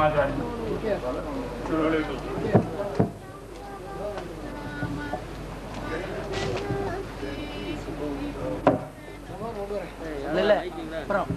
இல்ல அப்புறம்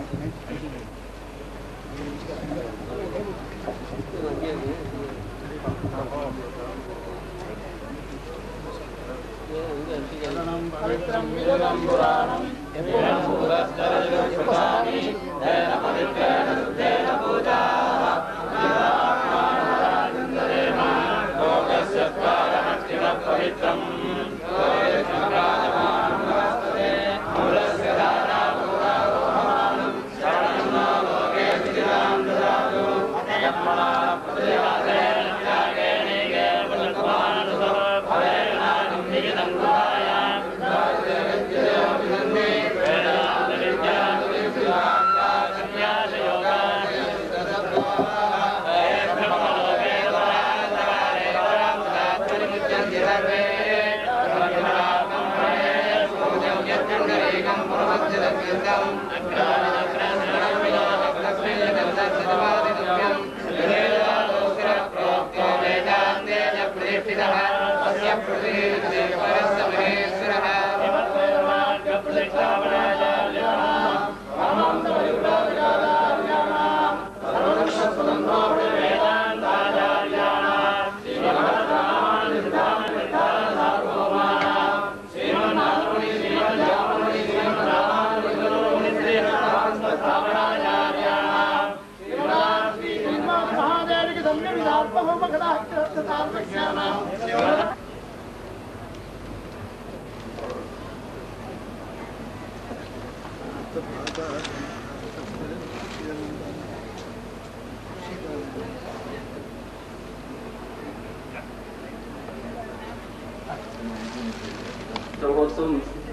महोत्सव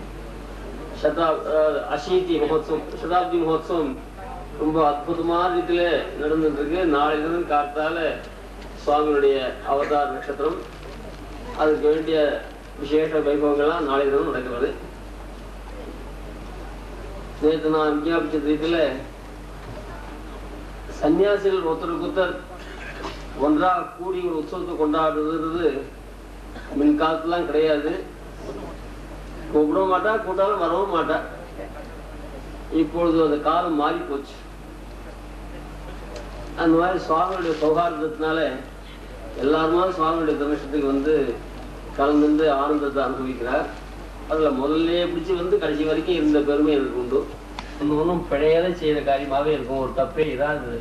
சதா- அஹ் அஷீதி மகோத்சவம் சதாப்தி மகோத்சவம் ரொம்ப அற்புதமான ரீதியில நடந்துட்டு இருக்கு நாளையிலிருந்து காத்தால சுவாமியுடைய அவதார நட்சத்திரம் அதுக்கு வேண்டிய விசேஷ வைபவங்கள்லாம் நாளையிலிருந்து நடக்கிறது நேற்று நான் விஞ்ஞாபிச்ச ரீதியில சன்னியாசிகள் ஒருத்தருக்கு ஒருத்தர் ஒன்றாக கூடி ஒரு உற்சவத்தை கொண்டாடுறது மின்காலத்துலாம் கிடையாது கூப்பிட மாட்டா கூட்டாலும் வரவும் மாட்டா இப்பொழுது அந்த காலம் மாறி போச்சு அந்த மாதிரி சுவாமியுடைய சௌகார்தத்தினால எல்லாருமா சுவாமியுடைய தரிசனத்துக்கு வந்து கலந்துட்டு ஆனந்தத்தை அனுபவிக்கிறார் அதுல முதல்லயே பிடிச்சு வந்து கடைசி வரைக்கும் இருந்த பெருமை எனக்கு உண்டு ஒன்றும் ஒன்றும் பிழையாத செய்த காரியமாவே இருக்கும் ஒரு தப்பே இராது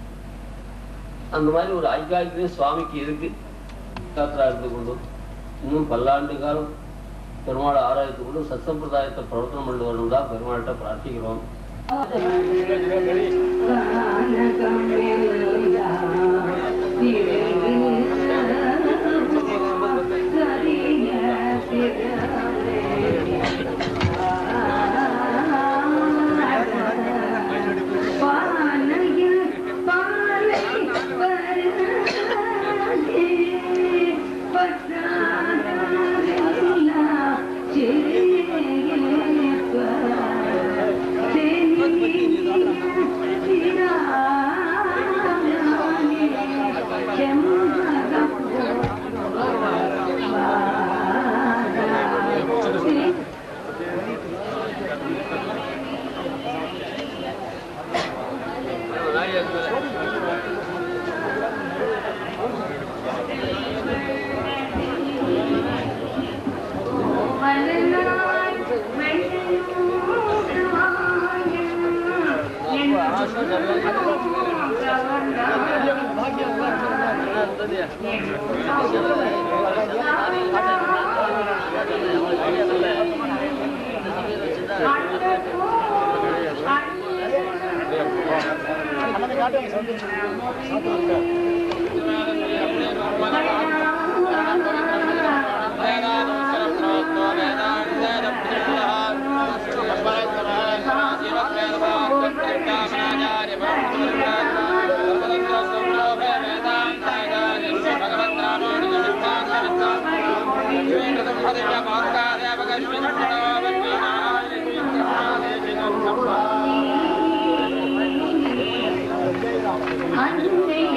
அந்த மாதிரி ஒரு ஐக்காயத்திலையும் சுவாமிக்கு இருக்கு காத்திரா இருந்து கொண்டு இன்னும் பல்லாண்டு காலம் பெருமாள் ஆராய்த்து கொண்டு சத்சம்பிரதாயத்தை பிரவர்த்தனம் பண்ணி வரணும் தான் பெருமாள்கிட்ட பிரார்த்திக்கிறோம் அன்னை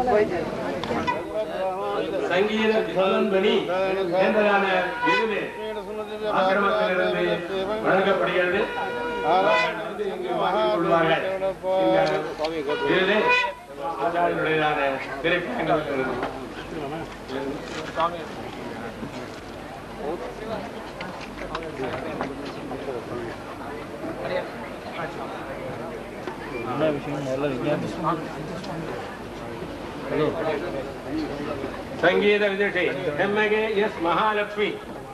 சங்கீத வித்வான்பணி என்பதான விருது ஆசிரமத்திலிருந்து வழங்கப்படுகிறது அவர்கள் வந்து இங்கு வாங்கிக் கொள்வார்கள். இந்த விருது ஆச்சாரியனுடையதான திரைப்படங்கள் ಸಂಗೀತ ವಿದುಷಿ ಹೆಮ್ಮೆಗೆ ಎಸ್ ಮಹಾಲಕ್ಷ್ಮಿ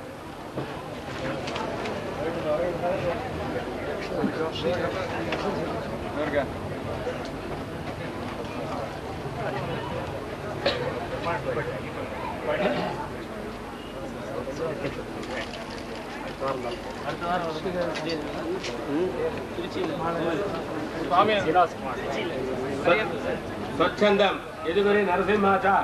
ಸ್ವಚ್ಛಂದಂ ಎದುಗುರಿ ನರಸಿಂಹಾಚಾರ್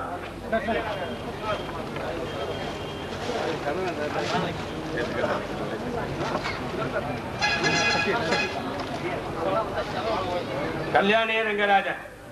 ಕಲ್ಯಾಣಿ ರಂಗರಾಜ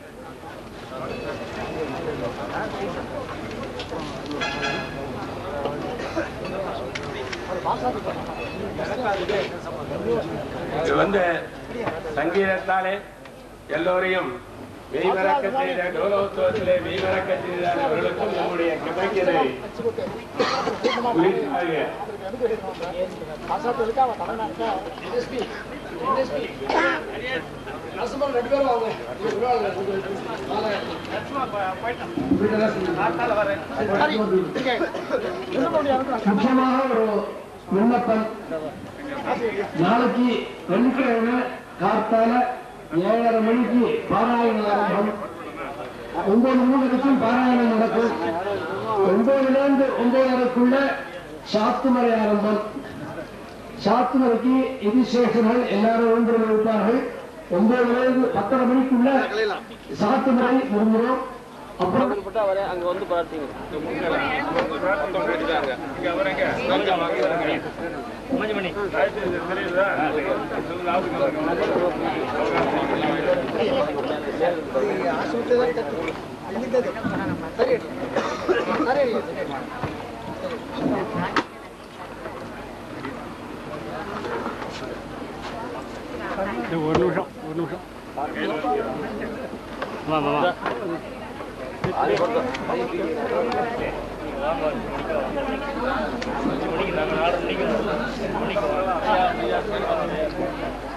இது வந்து சங்கீதத்தாலே எல்லோரையும் மெய்மறக்க செய்த கௌரவத்துவத்திலே மெய்மறக்க செய்தவர்களுக்கும் நம்முடைய கிருபைக்கினை குறித்தார்கள். முக்கியமாக ஒரு விண்ணப்பம் நாளைக்கு வெள்ளிக்கிழமை காத்தால ஏழரை மணிக்கு பாராயணம் ஆரம்பம் ஒன்பது மூணு வரைக்கும் பாராயணம் நடக்கும் ஒன்பதுல இருந்து ஒன்பதரைக்குள்ள சாத்துமறை ஆரம்பம் சாத்துமறைக்கு எதிர்சேஷர்கள் எல்லாரும் ஒன்று இருப்பார்கள் ஒன்பதுல இருந்து பத்தரை மணிக்குள்ள சாத்துமறை முடிஞ்சிடும் அப்புறம் அவரை அங்க வந்து பார்த்தீங்க ஒரு நிமிஷம் ஒரு நிமிஷம் வா வா வா மணிக்கு நாங்கள் ஆறு மணிக்கு மணிக்கு